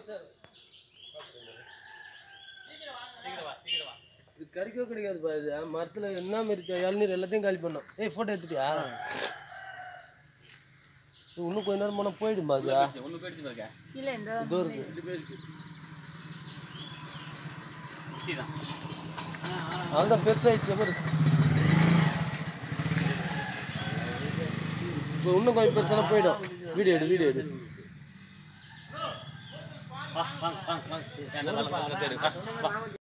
இது கறிக்கோ கிடைக்காதுப்பா இது மரத்துல என்ன மாதிரி இளநீர் எல்லாத்தையும் காலி பண்ணோம் ஏய் போட்டோ எடுத்துட்டியா இது இன்னும் கொஞ்ச நேரம் போனால் போயிடும்பா அது ஒன்று போயிடுச்சு பாருங்க இல்ல இந்த இதோ இருக்கு குட்டி தான் அதுதான் பெருசாகிடுச்சு பாரு இப்போ இன்னும் கொஞ்சம் பெருசாக போயிடும் வீடியோ எடு வீடியோ எடு வா வாங்க வாங்க வாங்க என்ன வேலை பார்க்குறது சரி வா வா